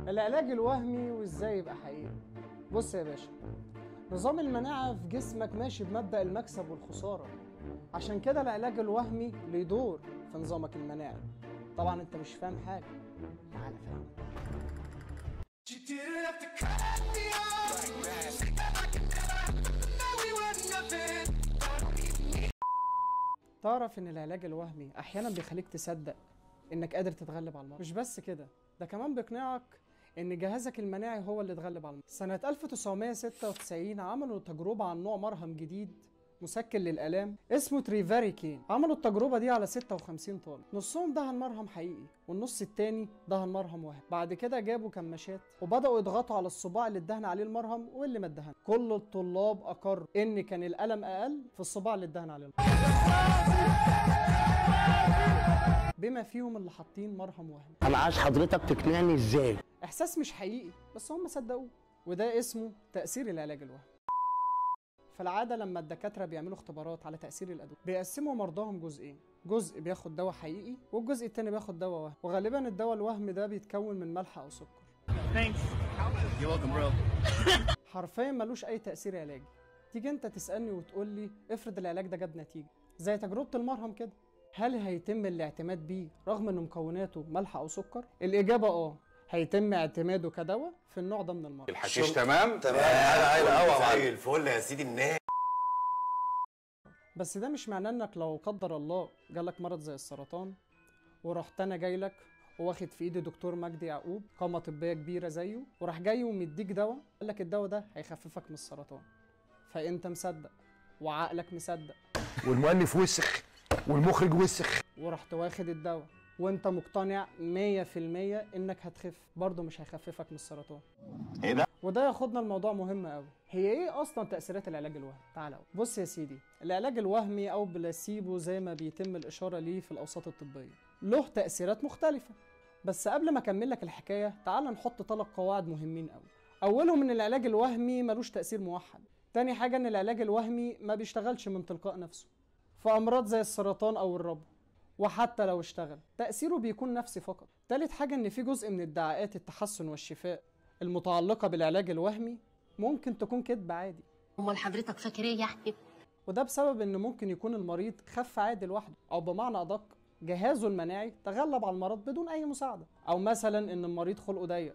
العلاج الوهمي وازاي يبقى حقيقي بص يا باشا نظام المناعة في جسمك ماشي بمبدأ المكسب والخسارة عشان كده العلاج الوهمي ليه دور في نظامك المناعي طبعا انت مش فاهم حاجة تعالى فاهم You didn't have to cut me off. I could never know we were nothing. تعرف ان العلاج الوهمي احيانا بيخليك تصدق انك قادر تتغلب على المرض مش بس كده ده كمان بيقنعك ان جهازك المناعي هو اللي اتغلب على المرض سنة 1996 عملوا تجربة عن نوع مرهم جديد مسكن للآلام اسمه تريفاريكين عملوا التجربة دي على 56 طالب نصهم دهن مرهم حقيقي والنص التاني دهن مرهم وهم بعد كده جابوا كماشات وبدأوا يضغطوا على الصباع اللي اتدهن عليه المرهم واللي ما اتدهن كل الطلاب أقروا ان كان الألم أقل في الصباع اللي اتدهن عليه المرهم بما فيهم اللي حاطين مرهم وهمي انا عايز حضرتك تقنعني ازاي احساس مش حقيقي بس هم صدقوه وده اسمه تاثير العلاج الوهمي في العاده لما الدكاتره بيعملوا اختبارات على تاثير الادويه بيقسموا مرضاهم جزئين جزء بياخد دواء حقيقي والجزء التاني بياخد دواء وهم وغالبا الدواء الوهمي ده بيتكون من ملح او سكر You're welcome, bro. حرفيا ملوش اي تاثير علاجي تيجي انت تسالني وتقول لي افرض العلاج ده جاب نتيجه زي تجربه المرهم كده هل هيتم الاعتماد بيه رغم ان مكوناته ملح او سكر الاجابه اه هيتم اعتماده كدواء في النوع ده من المرض الحشيش تمام تمام حاجه عايله قوي يا معلم زي الفل يا سيدي الناس بس ده مش معناه انك لو قدر الله جالك مرض زي السرطان ورحت انا جاي لك واخد في ايدي دكتور مجدي يعقوب قامه طبيه كبيره زيه وراح جاي ومديك دواء قال لك الدواء ده هيخففك من السرطان فانت مصدق وعقلك مصدق والمؤلف وسخ والمخرج وسخ ورحت واخد الدواء وانت مقتنع 100% انك هتخف برضه مش هيخففك من السرطان ايه ده؟ وده ياخدنا الموضوع مهم قوي هي ايه اصلا تاثيرات العلاج الوهمي تعال أقول. بص يا سيدي العلاج الوهمي او بلاسيبو زي ما بيتم الاشاره ليه في الاوساط الطبيه له تاثيرات مختلفه بس قبل ما اكمل لك الحكايه تعال نحط ثلاث قواعد مهمين قوي اولهم ان العلاج الوهمي ملوش تاثير موحد تاني حاجه ان العلاج الوهمي ما بيشتغلش من تلقاء نفسه في امراض زي السرطان او الربو وحتى لو اشتغل تأثيره بيكون نفسي فقط تالت حاجة ان في جزء من ادعاءات التحسن والشفاء المتعلقة بالعلاج الوهمي ممكن تكون كذب عادي امال حضرتك فاكر ايه يعني وده بسبب ان ممكن يكون المريض خف عادي لوحده او بمعنى ادق جهازه المناعي تغلب على المرض بدون اي مساعدة او مثلا ان المريض خلقه ضيق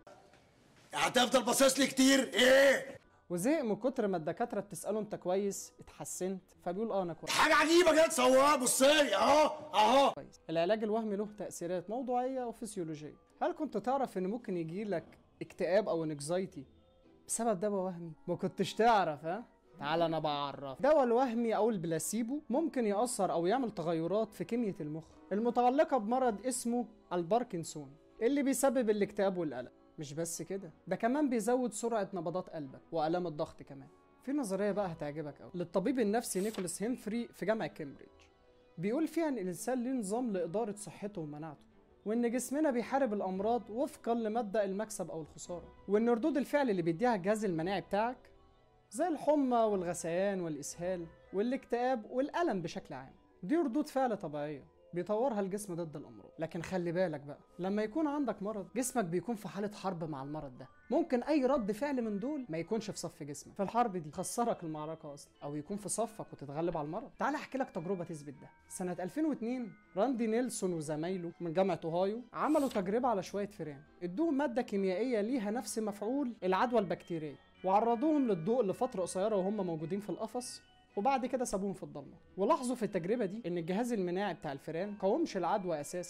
هتفضل باصص لي كتير ايه وزهق من كتر ما الدكاترة بتسأله انت كويس اتحسنت فبيقول اه انا كويس حاجه عجيبه كده تصورها بص لي اهو اهو كويس العلاج الوهمي له تأثيرات موضوعية وفسيولوجية هل كنت تعرف ان ممكن يجي لك اكتئاب او انكزايتي بسبب دواء وهمي ما كنتش تعرف ها تعال انا بعرف دواء الوهمي او البلاسيبو ممكن يأثر او يعمل تغيرات في كمية المخ المتعلقة بمرض اسمه الباركنسون اللي بيسبب الاكتئاب والقلق مش بس كده ده كمان بيزود سرعة نبضات قلبك وآلام الضغط كمان في نظرية بقى هتعجبك قوي للطبيب النفسي نيكولاس هينفري في جامعة كامبريدج بيقول فيها ان الانسان ليه نظام لإدارة صحته ومناعته وان جسمنا بيحارب الامراض وفقا لمبدأ المكسب او الخسارة وان ردود الفعل اللي بيديها الجهاز المناعي بتاعك زي الحمى والغثيان والإسهال والاكتئاب والألم بشكل عام دي ردود فعل طبيعية بيطورها الجسم ضد الأمراض لكن خلي بالك بقى لما يكون عندك مرض جسمك بيكون في حالة حرب مع المرض ده ممكن أي رد فعل من دول ما يكونش في صف جسمك في الحرب دي خسرك المعركة أصلا أو يكون في صفك وتتغلب على المرض تعال أحكي لك تجربة تثبت ده سنة 2002 راندي نيلسون وزمايله من جامعة أوهايو عملوا تجربة على شوية فئران ادوهم مادة كيميائية ليها نفس مفعول العدوى البكتيرية وعرضوهم للضوء لفترة قصيرة وهم موجودين في القفص وبعد كده سابوهم في الضلمه ولاحظوا في التجربه دي ان الجهاز المناعي بتاع الفئران قاومش العدوى اساسا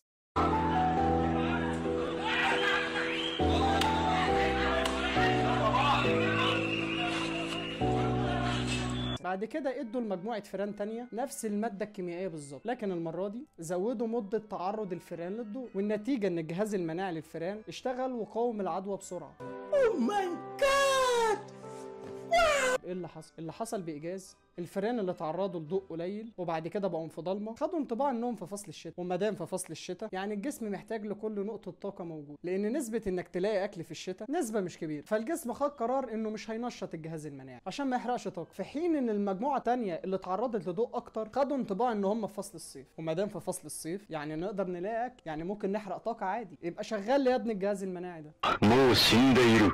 بعد كده ادوا لمجموعه فئران تانية نفس الماده الكيميائيه بالظبط لكن المره دي زودوا مده تعرض الفئران للضوء والنتيجه ان الجهاز المناعي للفئران اشتغل وقاوم العدوى بسرعه او ماي جاد ايه اللي حصل اللي حصل بايجاز الفئران اللي تعرضوا لضوء قليل وبعد كده بقوا في ضلمه خدوا انطباع انهم في فصل الشتاء وما دام في فصل الشتاء يعني الجسم محتاج لكل نقطه طاقه موجود لان نسبه انك تلاقي اكل في الشتاء نسبه مش كبيره فالجسم خد قرار انه مش هينشط الجهاز المناعي عشان ما يحرقش طاقه في حين ان المجموعه تانية اللي اتعرضت لضوء اكتر خدوا انطباع ان هم في فصل الصيف وما دام في فصل الصيف يعني نقدر نلاقي اكل يعني ممكن نحرق طاقه عادي يبقى شغال يا ابني الجهاز المناعي ده もう死んでいる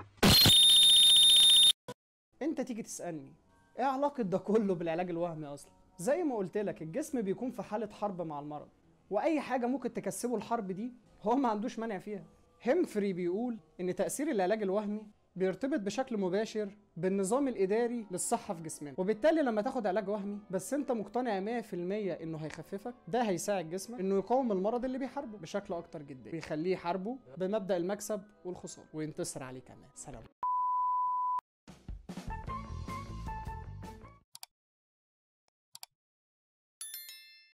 انت تيجي تسالني ايه علاقه ده كله بالعلاج الوهمي اصلا زي ما قلت لك الجسم بيكون في حاله حرب مع المرض واي حاجه ممكن تكسبه الحرب دي هو ما عندوش مانع فيها هيمفري بيقول ان تاثير العلاج الوهمي بيرتبط بشكل مباشر بالنظام الاداري للصحه في جسمنا وبالتالي لما تاخد علاج وهمي بس انت مقتنع 100% انه هيخففك ده هيساعد جسمك انه يقاوم المرض اللي بيحاربه بشكل اكتر جدا ويخليه يحاربه بمبدا المكسب والخساره وينتصر عليه كمان سلام